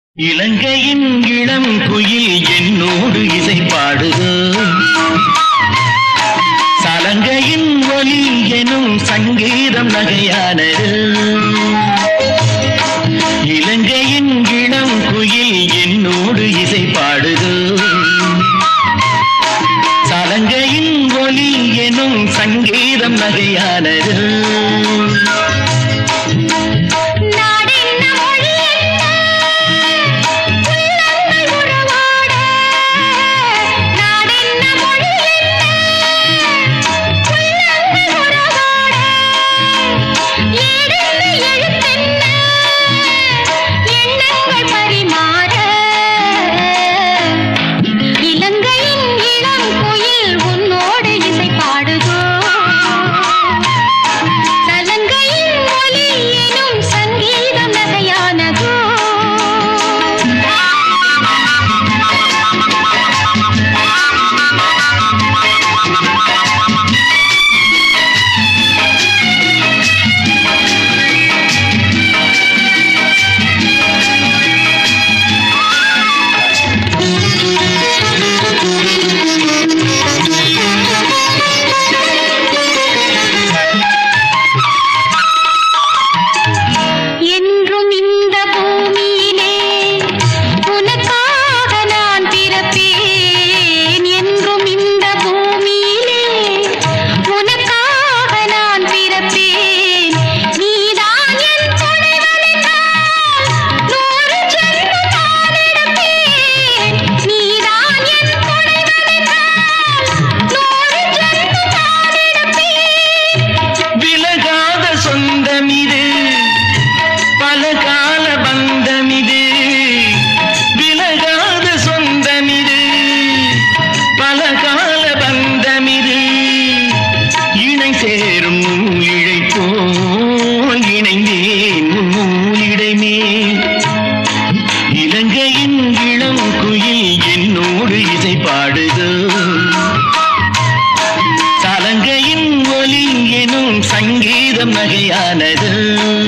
இலங்கையின் இளம் குயில் என்னோடு இசை பாடுதோ சலங்கையின் ஒலி எனும் சங்கீதம் நகையானது இலங்கையின் இளம் குயில் என்னோடு இசை பாடுதோ சலங்கையின் ஒலி எனும் சங்கீதம் நகையானது நாடென்ன மொழி என்ன உள்ளங்கள் உறவாட நாடென்ன மொழி என்ன உள்ளங்கள் உறவாட ஏடென்ன எழுத்தென்ன எண்ணங்கள் பரிமாற இலங்கையின் இளம் குயில் உன்னோடு இசை பாடுதோ சலங்கையின் ஒலி எனும் சங்கீதம் நகையானதோ என்றும் இந்த பூமியிலே உனக்காக நான் பிறப்பேன் என்றும் இந்த பூமியிலே உனக்காக நான் பிறப்பேன் நீதான் என் துணைவனென்றால் நூறு ஜென்மம் நான் எடுப்பேன் நீதான் என் துணைவனென்றால் நூறு ஜென்மம் நான் எடுப்பேன் விலகாத சொந்தமிது பல கால பந்தமிது விலகாத சொந்தமிது பல கால பந்தமிது இணை சேரும் இழை போல் இணைந்தேன் நூலிடைமே இலங்கையின் இளம் குயில் என்னோடு இசை பாடுதோ சலங்கையின் ஒலி எனும் சங்கீதம் நகையானது